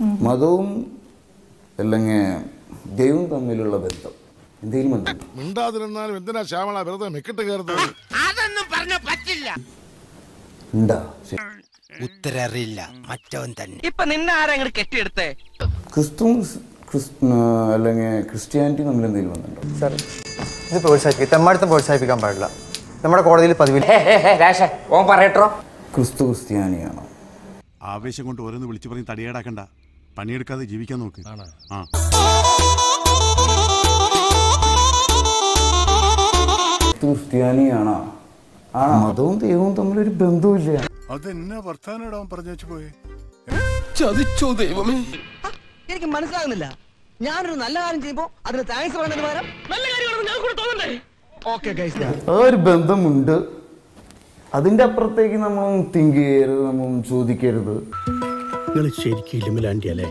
മതവും അല്ലെങ്കിൽ ദൈവവും തമ്മിലുള്ള ബന്ധം എന്തെങ്കിലും ബന്ധം മിണ്ടാതിരുന്നാലും എന്തിനാ ശ്യാമള വെറുതെ മെക്കിട്ട് കയറുന്നത് അതൊന്നും പറഞ്ഞ പറ്റില്ല ഉണ്ടാ ശരി. ഉത്തരറിയില്ല മറ്റവൻ തന്നെ ഇപ്പൊ നിന്നെ ആരാ അങ്ങോട്ട് കെട്ടിയെടുത്തേ ക്രിസ്തുവും ക്രിസ് അല്ലെങ്കിൽ ക്രിസ്ത്യാനിറ്റി തമ്മിൽ എന്തെങ്കിലും ബന്ധമുണ്ടോ സാർ ഇത് പ്രോത്സാഹിപ്പിക്കും തെമ്മാടുത്തം പ്രോത്സാഹിപ്പിക്കാൻ പാടില്ല നമ്മുടെ കോടതിയിൽ പതിവില്ല ഓൻ പറയട്ടോ ക്രിസ്തു ക്രിസ്ത്യാനിയാണോ ആവേശം കൊണ്ട് ഓരോന്ന് വിളിച്ചു പറഞ്ഞ് തടിയേടാക്കണ്ട പണിയെടുക്കാതെ ജീവിക്കാൻ നോക്ക് ആ ക്രിസ്തു ക്രിസ്ത്യാനിയാണോ ആണോ മതവും ദൈവവും തമ്മിലൊരു ബന്ധവുമില്ല അതെന്നാ വർത്താനം പറഞ്ഞു വെച്ച് പോയി ചതിച്ചോ ദൈവമേ എനിക്ക് മനസ്സിലാകുന്നില്ല ഞാനൊരു നല്ല കാര്യം ചെയ്യുമ്പോ അതിന് താങ്ക്സ് പറയുന്നതിന് പകരം നല്ല കാര്യമാണെന്ന് ഞാൻ കൂടെ തോന്നണ്ടേ ഓക്കെ ഗൈസ് ആ ഒരു ബന്ധമുണ്ട് അതിൻ്റെ അപ്പുറത്തേക്ക് നമ്മളൊന്നും തിങ്ക് ചെയ്യരുത് നമ്മളൊന്നും ചോദിക്കരുത് നിങ്ങൾ ശരിക്കും ഇല്ലുമലാൻഡി അല്ലേ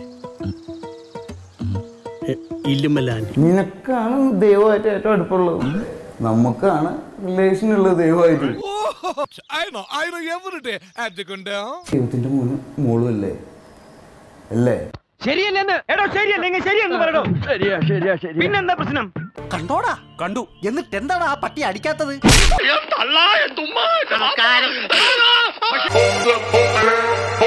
ഇല്ലുമലാൻഡി നിനക്കാണ് ദൈവമായിട്ട് ഏറ്റവും അടുപ്പുള്ളത് നമുക്കാണ് റിലേഷൻ ഉള്ളത് ദൈവമായിട്ട് ദൈവത്തിന്റെ മോനും മോളും അല്ലേ അല്ലേ ശരിയല്ലെന്ന് എടോ ശരിയല്ലെങ്കിൽ ശരിയെന്ന് പറയണോ ശരിയാ ശരിയാ ശരി പിന്നെന്താ പ്രശ്നം കണ്ടോടാ കണ്ടു എന്നിട്ട് എന്താണ് ആ പട്ടി അടിക്കാത്തത് നമസ്കാരം